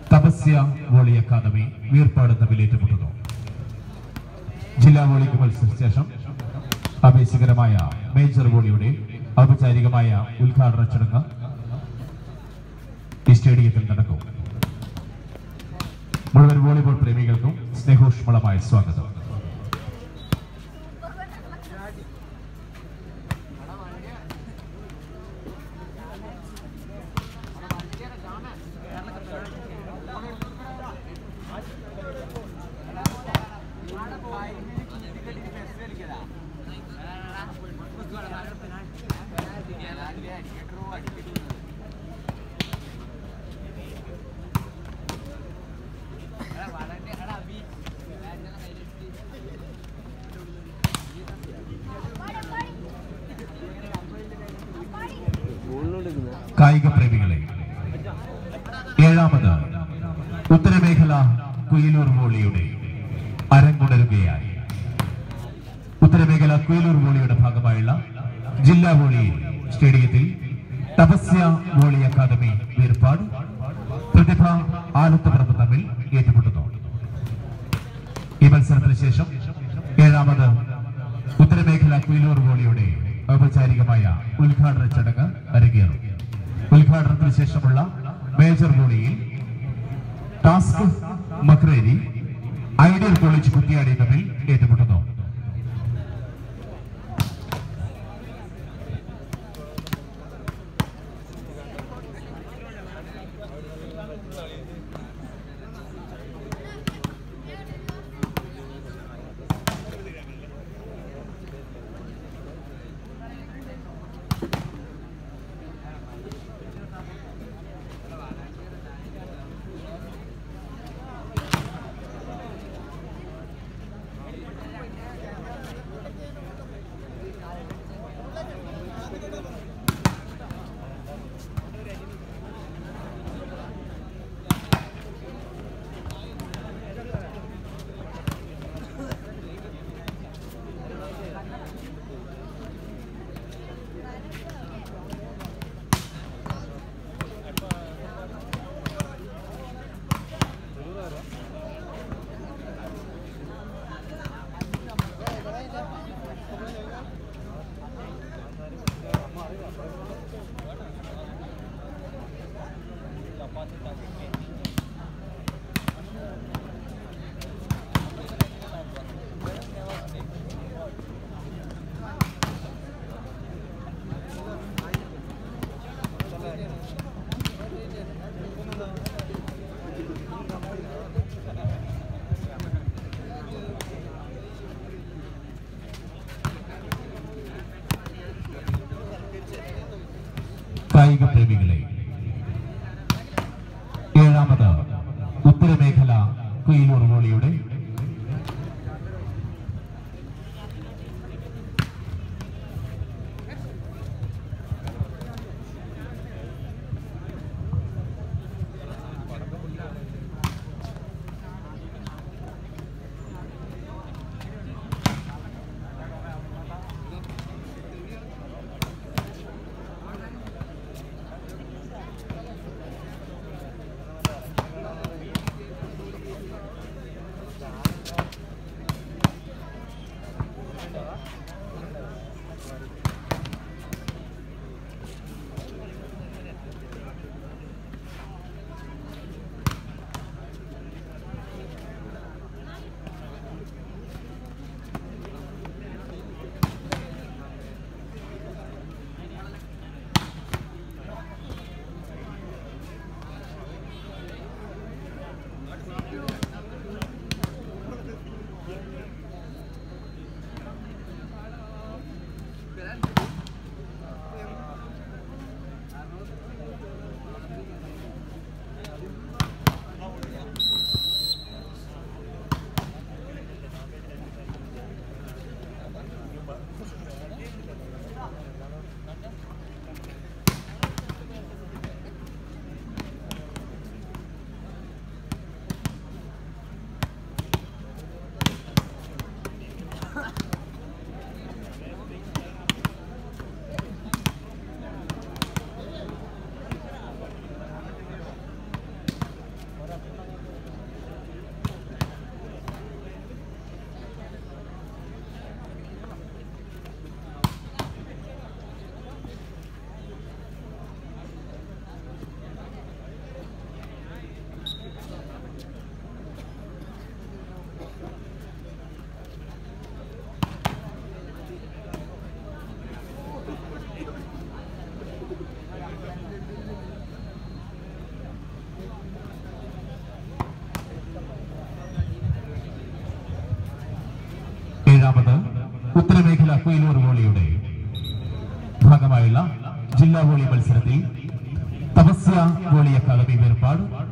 Tapasya volley academy വീർപ്പാട് തമ്മിൽ ഏറ്റുമുട്ടുന്നു ജില്ലാ വോളിക്ക് മത്സരിച്ച ശേഷം ആവേശകരമായ മേജർ വോളിയുടെ ഔപചാരികമായ ഉദ്ഘാടന ചടങ്ങ് ഈ സ്റ്റേഡിയത്തിൽ നടക്കും മുഴുവൻ വോളിബോൾ പ്രേമികൾക്കും സ്നേഹോഷ്മളമായ സ്വാഗതം കായിക പ്രേമികളെ ഏഴാമത് ഉത്തരമേഖല കുയിലൂർ വോളിയുടെ അരങ്ങുണരുകയായി ഉത്തരമേഖല കുയിലൂർ വോളിയുടെ ഭാഗമായുള്ള ജില്ലാ വോളി സ്റ്റേഡിയത്തിൽ തപസ്യ വോളി അക്കാദമി വേർപാട് പ്രതിഭ ആലത്തുപറമ്പ് തമ്മിൽ ഏറ്റുമുട്ടുന്നു ഈ മത്സരത്തിന് ശേഷം ഏഴാമത് ഉത്തരമേഖല കുയിലൂർ വോളിയുടെ ഔപചാരികമായ ഉദ്ഘാടന ചടങ്ങ് അരങ്ങേറും ഉദ്ഘാടനത്തിന് ശേഷമുള്ള മേജർ വോളിയിൽ task Makreri ideal college Kuthiyadi തമ്മിൽ ഏറ്റുമുട്ടുന്നു കായിക പ്രേമികളെ ഏഴാമത് ഉത്തരമേഖല കുയിലൂർ വോളിയുടെ പതിനേഴാമത് ഉത്തരമേഖല കുയിലൂർ വോളിയുടെ ഭാഗമായുള്ള ജില്ലാ വോളി മത്സരത്തിൽ തപസ്യ വോളി അക്കാദമി വേർപാട്